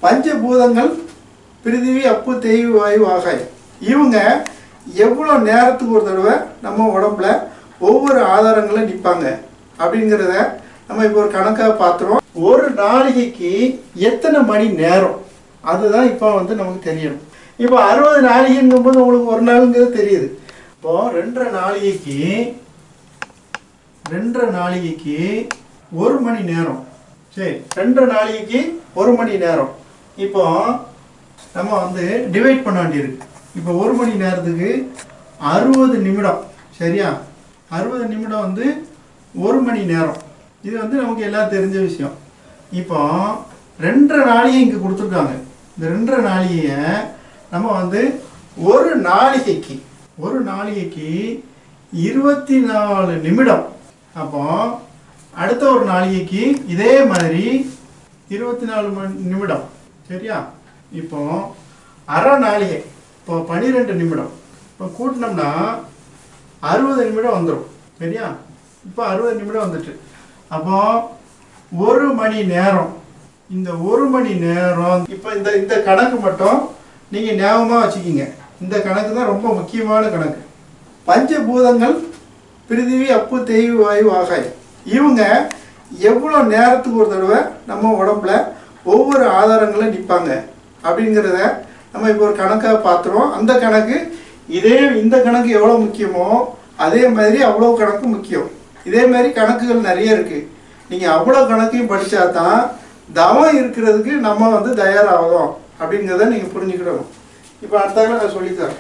பஞ்சபூதங்கள் பிரிதிவி அப்பு தேய்வு வாயு ஆகாயம் இவங்க எவ்வளோ நேரத்துக்கு ஒரு தடவை நம்ம உடம்புல ஒவ்வொரு ஆதாரங்களும் நிற்பாங்க அப்படிங்கிறத நம்ம இப்போ ஒரு கணக்காக பார்த்துருவோம் ஒரு நாளிகைக்கு எத்தனை மணி நேரம் அதுதான் இப்போ வந்து நமக்கு தெரியணும் இப்போ அறுபது நாளிகைங்கும்போது உங்களுக்கு ஒரு நாளுங்கிறது தெரியுது இப்போ ரெண்டரை நாளிகைக்கு ரெண்டரை நாளிகைக்கு ஒரு மணி நேரம் சரி ரெண்டரை நாளிகைக்கு ஒரு மணி நேரம் இப்போ நம்ம வந்து டிவைட் பண்ண வேண்டியிருக்கு இப்போ ஒரு மணி நேரத்துக்கு அறுபது நிமிடம் சரியா அறுபது நிமிடம் வந்து ஒரு மணி நேரம் இது வந்து நமக்கு எல்லாம் தெரிஞ்ச விஷயம் இப்போ ரெண்டரை நாளிகை இங்கே கொடுத்துருக்காங்க இந்த ரெண்டரை நாளிகையை நம்ம வந்து ஒரு நாளிகைக்கு ஒரு நாளிகைக்கு இருபத்தி நாலு நிமிடம் அப்போ அடுத்த ஒரு நாளிகைக்கு இதே மாதிரி இருபத்தி நாலு மணி நிமிடம் சரியா இப்போ அரை நாளிகை இப்போ பன்னிரெண்டு நிமிடம் இப்போ கூட்டினோம்னா அறுபது நிமிடம் வந்துடும் சரியா இப்போ அறுபது நிமிடம் வந்துட்டு அப்போ ஒரு மணி நேரம் இந்த ஒரு மணி நேரம் இப்போ இந்த இந்த கணக்கு மட்டும் நீங்கள் ஞாபகமாக வச்சுக்கிங்க இந்த கணக்கு தான் ரொம்ப முக்கியமான கணக்கு பஞ்சபூதங்கள் பிரிதிவி அப்பு தேய்வு வாயு ஆகாயம் இவங்க எவ்வளோ நேரத்துக்கு ஒரு தடவை நம்ம உடம்புல ஒவ்வொரு ஆதாரங்களும் நிற்பாங்க அப்படிங்கிறத நம்ம இப்போ ஒரு கணக்காக பார்த்துருவோம் அந்த கணக்கு இதே இந்த கணக்கு எவ்வளோ முக்கியமோ அதே மாதிரி அவ்வளோ கணக்கு முக்கியம் இதே மாதிரி கணக்குகள் நிறைய இருக்குது நீங்கள் அவ்வளோ கணக்கையும் படித்தா தான் தவம் இருக்கிறதுக்கு நம்ம வந்து தயாராகும் அப்படிங்கிறத நீங்கள் புரிஞ்சுக்கிடணும் இப்போ அடுத்தால நான் சொல்லித்தரேன்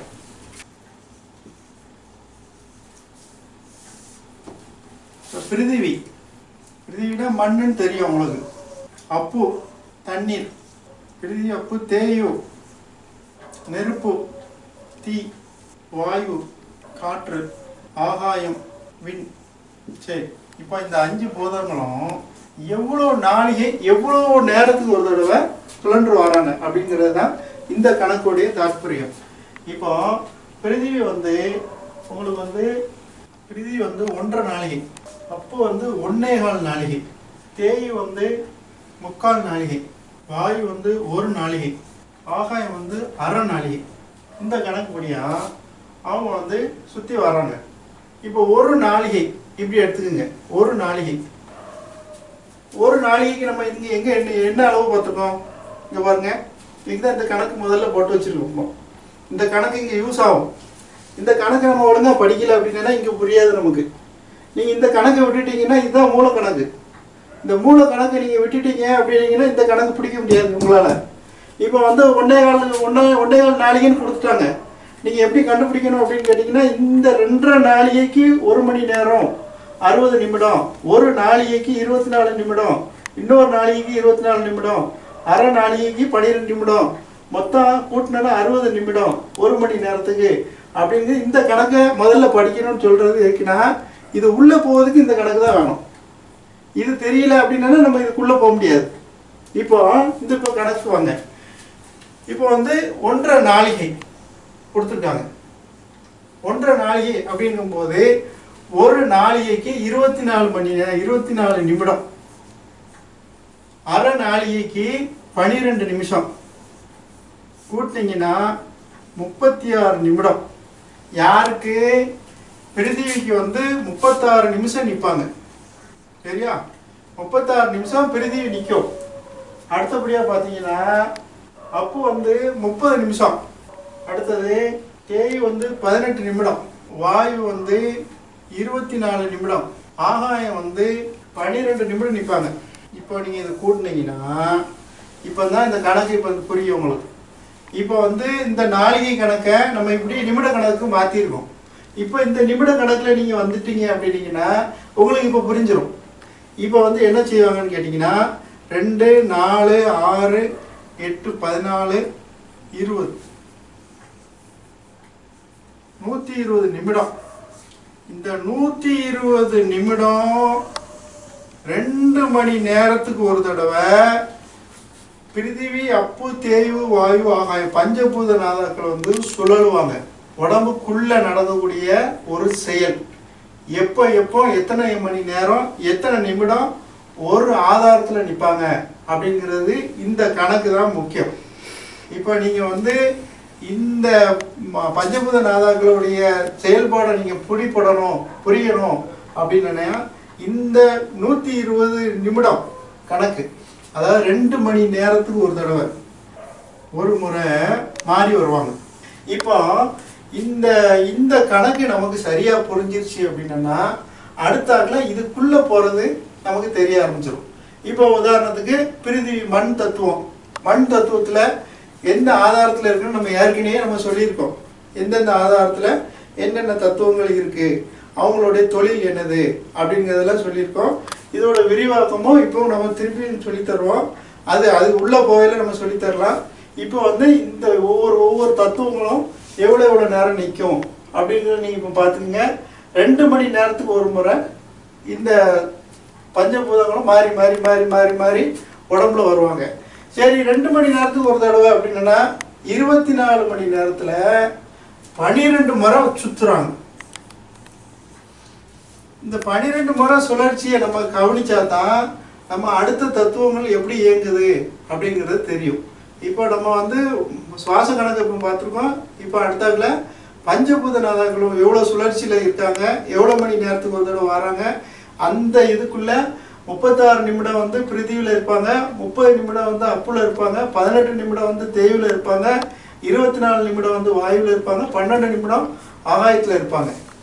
இப்ப பிரிதிவி பிரிதிவினா மண்ணுன்னு தெரியும் உங்களுக்கு அப்பு தண்ணீர் பிரிதிவி அப்பு தேயு நெருப்பு தீ வாயு காற்று ஆகாயம் விண் சரி இப்போ இந்த அஞ்சு பூதங்களும் எவ்வளோ நாளிகை எவ்வளோ நேரத்துக்கு ஒரு தடவை சுழன்று வராங்க அப்படிங்கிறது தான் இந்த கணக்குடைய தாற்பயம் இப்போ பிரிதிவி வந்து உங்களுக்கு வந்து பிரிதிவி வந்து ஒன்றரை நாளிகை அப்பு வந்து ஒன்னே கால் நாளிகை தேய் வந்து முக்கால் நாளிகை வாயு வந்து ஒரு நாளிகை ஆகாயம் வந்து அரை நாளிகை இந்த கணக்குப்படியா அவங்க வந்து சுற்றி வராங்க இப்போ ஒரு நாளிகை இப்படி எடுத்துக்கோங்க ஒரு நாளிகை ஒரு நாளிகைக்கு நம்ம இங்கே எங்கே என்ன என்ன அளவு பார்த்துருக்கோம் இங்கே பாருங்க இங்கே தான் இந்த கணக்கு முதல்ல போட்டு வச்சுருக்கோம் இந்த கணக்கு இங்கே யூஸ் ஆகும் இந்த கணக்கு நம்ம ஒழுங்காக படிக்கல அப்படின்னா இங்கே புரியாது நமக்கு நீங்கள் இந்த கணக்கை விட்டுட்டீங்கன்னா இதுதான் மூல கணக்கு இந்த மூல கணக்கை நீங்கள் விட்டுட்டீங்க அப்படின்னீங்கன்னா இந்த கணக்கு பிடிக்க முடியாது உங்களால் இப்போ வந்து ஒன்றே கால் ஒன்றே ஒன்றே கால் நாளிகைன்னு கொடுத்துட்டாங்க நீங்கள் எப்படி கண்டுபிடிக்கணும் அப்படின்னு கேட்டிங்கன்னா இந்த ரெண்டரை நாளிகைக்கு ஒரு மணி நேரம் அறுபது நிமிடம் ஒரு நாளிகைக்கு இருபத்தி நாலு நிமிடம் இன்னொரு நாளிகைக்கு இருபத்தி நாலு நிமிடம் அரை நாளிகைக்கு பன்னிரெண்டு நிமிடம் மொத்தம் கூட்டினா அறுபது நிமிடம் ஒரு மணி நேரத்துக்கு அப்படிங்கிறது இந்த கணக்கை முதல்ல படிக்கணும்னு சொல்கிறது இருக்குன்னா இது உள்ளே போவதுக்கு இந்த கணக்கு தான் வேணும் இது தெரியல அப்படின்னா நம்ம இதுக்குள்ளே போக முடியாது இப்போ இந்த இப்போ கணக்கு வாங்க இப்போ வந்து ஒன்றரை நாளிகை கொடுத்துருக்காங்க ஒன்றரை நாளிகை அப்படிங்கும்போது ஒரு நாளிகைக்கு இருபத்தி நாலு மணி நேரம் இருபத்தி நாலு நிமிடம் அரை நாளிகைக்கு பனிரெண்டு நிமிஷம் கூட்டினீங்கன்னா முப்பத்தி ஆறு நிமிடம் யாருக்கு பிரிதிவிக்கு வந்து முப்பத்தாறு நிமிஷம் நிற்பாங்க சரியா முப்பத்தாறு நிமிஷம் பிரிதிவி நிற்கும் அடுத்தபடியாக பார்த்தீங்கன்னா அப்பு வந்து முப்பது நிமிஷம் அடுத்தது தேய் வந்து பதினெட்டு நிமிடம் வாயு வந்து இருபத்தி நாலு நிமிடம் ஆகாயம் வந்து பன்னிரெண்டு நிமிடம் நிற்பாங்க இப்போ நீங்கள் இதை கூட்டினீங்கன்னா இப்போ தான் இந்த கணக்கு இப்போ புரியும் உங்களுக்கு இப்போ வந்து இந்த நாளிகை கணக்கை நம்ம இப்படி நிமிட கணக்கு மாற்றிருக்கோம் இப்போ இந்த நிமிட கணக்கில் நீங்கள் வந்துட்டீங்க அப்படின்னீங்கன்னா உங்களுக்கு இப்போ புரிஞ்சிடும் இப்போ வந்து என்ன செய்வாங்கன்னு கேட்டிங்கன்னா ரெண்டு நாலு ஆறு எட்டு பதினாலு இருபது நூற்றி இருபது நிமிடம் இந்த நூற்றி இருபது நிமிடம் ரெண்டு மணி நேரத்துக்கு ஒரு தடவை பிரிதிவி அப்பு தேய்வு வாயு ஆகாயம் பஞ்சபூத நாதாக்கள் வந்து சுழலுவாங்க உடம்புக்குள்ள நடக்கக்கூடிய ஒரு செயல் எப்போ எப்போ எத்தனை மணி நேரம் எத்தனை நிமிடம் ஒரு ஆதாரத்தில் நிற்பாங்க அப்படிங்கிறது இந்த கணக்கு தான் முக்கியம் இப்போ நீங்கள் வந்து இந்த ம- பஞ்சபூத நாதாக்களுடைய செயல்பாடை நீங்கள் புடிப்படணும் புரியணும் அப்படின்னா இந்த நூற்றி இருபது நிமிடம் கணக்கு அதாவது ரெண்டு மணி நேரத்துக்கு ஒரு தடவை ஒரு முறை மாறி வருவாங்க இப்போ இந்த இந்த கணக்கு நமக்கு சரியா புரிஞ்சிருச்சு அப்படின்னா அடுத்தாக்குல இதுக்குள்ள போறது நமக்கு தெரிய ஆரம்பிச்சிடும் இப்போ உதாரணத்துக்கு பிரிதி மண் தத்துவம் மண் தத்துவத்துல எந்த ஆதாரத்துல இருக்குன்னு நம்ம ஏற்கனவே நம்ம சொல்லியிருக்கோம் எந்தெந்த ஆதாரத்துல என்னென்ன தத்துவங்கள் இருக்கு அவங்களுடைய தொழில் என்னது அப்படிங்கிறதெல்லாம் சொல்லியிருக்கோம் இதோட விரிவாக்கமும் இப்போ நம்ம திருப்பி சொல்லித் தருவோம் அது அது உள்ள போகையில நம்ம சொல்லித் தரலாம் இப்போ வந்து இந்த ஒவ்வொரு ஒவ்வொரு தத்துவங்களும் எவ்வளோ எவ்வளோ நேரம் நிற்கும் அப்படிங்கிறத நீங்கள் இப்போ பார்த்துக்குங்க ரெண்டு மணி நேரத்துக்கு ஒரு முறை இந்த பஞ்சபூதங்களும் மாறி மாறி மாறி மாறி மாறி உடம்புல வருவாங்க சரி ரெண்டு மணி நேரத்துக்கு ஒரு தடவை அப்படின்னா இருபத்தி நாலு மணி நேரத்தில் பன்னிரெண்டு முறை சுற்றுறாங்க இந்த பன்னிரெண்டு முறை சுழற்சியை நம்ம கவனிச்சா தான் நம்ம அடுத்த தத்துவங்கள் எப்படி இயங்குது அப்படிங்கிறது தெரியும் இப்போ நம்ம வந்து சுவாச கணக்கு இப்போ பார்த்துருக்கோம் இப்போ அடுத்தாக்குல பஞ்சபூத நாதாக்களும் எவ்வளோ சுழற்சியில் இருக்காங்க எவ்வளோ மணி நேரத்துக்கு ஒரு தடவை வராங்க அந்த இதுக்குள்ள முப்பத்தாறு நிமிடம் வந்து பிரிதிவில் இருப்பாங்க முப்பது நிமிடம் வந்து அப்புல இருப்பாங்க பதினெட்டு நிமிடம் வந்து தேய்வில் இருப்பாங்க இருபத்தி நாலு நிமிடம் வந்து வாயுவில் இருப்பாங்க பன்னெண்டு நிமிடம் ஆகாயத்தில் இருப்பாங்க